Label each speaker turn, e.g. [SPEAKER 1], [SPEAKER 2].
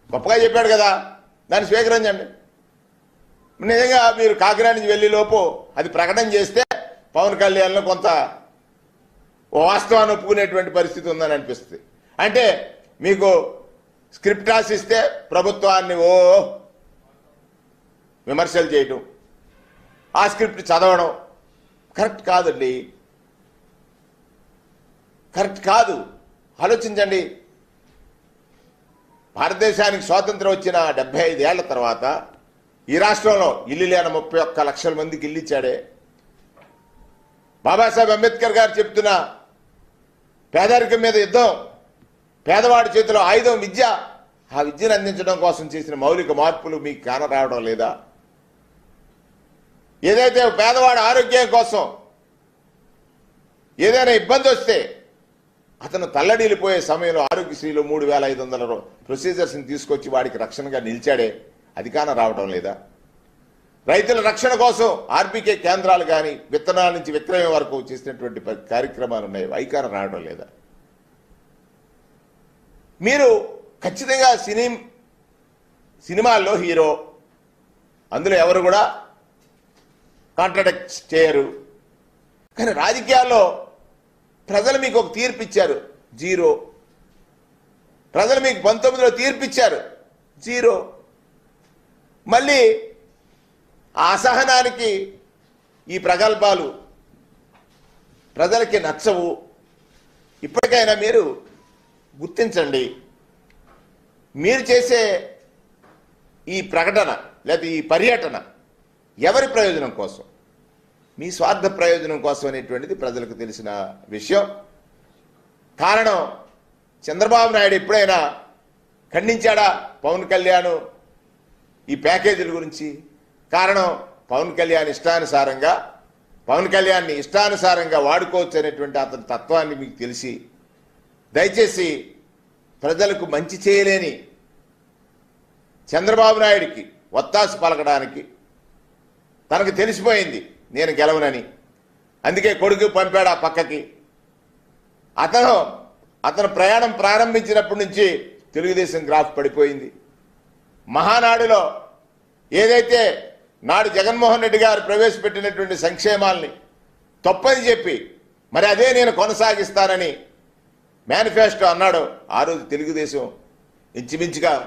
[SPEAKER 1] గొప్పగా చెప్పాడు కదా దాన్ని స్వీకరించండి నిజంగా మీరు కాకినాడ నుంచి వెళ్ళే లోపు అది ప్రకటన చేస్తే పవన్ కళ్యాణ్లో కొంత వాస్తవాన్ని ఒప్పుకునేటువంటి పరిస్థితి ఉందని అనిపిస్తుంది అంటే మీకు స్క్రిప్ట్ రాసిస్తే ప్రభుత్వాన్ని ఓ విమర్శలు చేయటం ఆ స్క్రిప్ట్ చదవడం కరెక్ట్ కాదండి కరెక్ట్ కాదు ఆలోచించండి భారతదేశానికి స్వాతంత్రం వచ్చిన డెబ్బై ఐదేళ్ల తర్వాత ఈ రాష్ట్రంలో ఇల్లు లేని ముప్పై ఒక్క లక్షల మందికి ఇల్లు ఇచ్చాడే బాబాసాహెబ్ అంబేద్కర్ గారు చెప్తున్న పేదరికం మీద యుద్ధం పేదవాడి చేతిలో ఆయుధం విద్య ఆ విద్యను అందించడం కోసం చేసిన మౌలిక మార్పులు మీకు కానరావడం లేదా ఏదైతే పేదవాడి ఆరోగ్యం కోసం ఏదైనా ఇబ్బంది వస్తే అతను తల్లడిల్లిపోయే సమయంలో ఆరోగ్యశ్రీలో మూడు వేల ఐదు వందల ప్రొసీజర్స్ని తీసుకొచ్చి వాడికి రక్షణగా నిలిచాడే అది కాన రావడం లేదా రైతుల రక్షణ కోసం ఆర్బీకే కేంద్రాలు కానీ విత్తనాల నుంచి విక్రయం వరకు చేసినటువంటి ప- కార్యక్రమాలు ఉన్నాయి వైకాన రావడం లేదా మీరు ఖచ్చితంగా సినీ సినిమాల్లో హీరో అందులో ఎవరు కూడా కాంట్రడక్ట్ చేయరు కానీ రాజకీయాల్లో ప్రజలు మీకు ఒక తీర్పు ఇచ్చారు జీరో ప్రజలు మీకు పంతొమ్మిదిలో తీర్పు ఇచ్చారు జీరో మళ్ళీ ఆ అసహనానికి ఈ ప్రగల్భాలు ప్రజలకి నచ్చవు ఇప్పటికైనా మీరు గుర్తించండి మీరు చేసే ఈ ప్రకటన లేదా ఈ పర్యటన ఎవరి ప్రయోజనం కోసం మీ స్వార్థ ప్రయోజనం కోసం అనేటువంటిది ప్రజలకు తెలిసిన విషయం కారణం చంద్రబాబు నాయుడు ఎప్పుడైనా ఖండించాడా పవన్ కళ్యాణ్ ఈ ప్యాకేజీల గురించి కారణం పవన్ కళ్యాణ్ ఇష్టానుసారంగా పవన్ కళ్యాణ్ని ఇష్టానుసారంగా వాడుకోవచ్చు అనేటువంటి అతని తత్వాన్ని మీకు తెలిసి దయచేసి ప్రజలకు మంచి చేయలేని చంద్రబాబు నాయుడికి ఒత్తాసు పలకడానికి తనకు తెలిసిపోయింది నేను గెలవనని అందుకే కొడుకు పంపాడు ఆ పక్కకి అతను అతను ప్రయాణం ప్రారంభించినప్పటి నుంచి తెలుగుదేశం గ్రాఫ్ పడిపోయింది మహానాడులో ఏదైతే నాడు జగన్మోహన్ రెడ్డి గారు ప్రవేశపెట్టినటువంటి సంక్షేమాల్ని తప్పని చెప్పి మరి అదే నేను కొనసాగిస్తానని మేనిఫెస్టో అన్నాడు ఆ రోజు తెలుగుదేశం ఇంచుమించుగా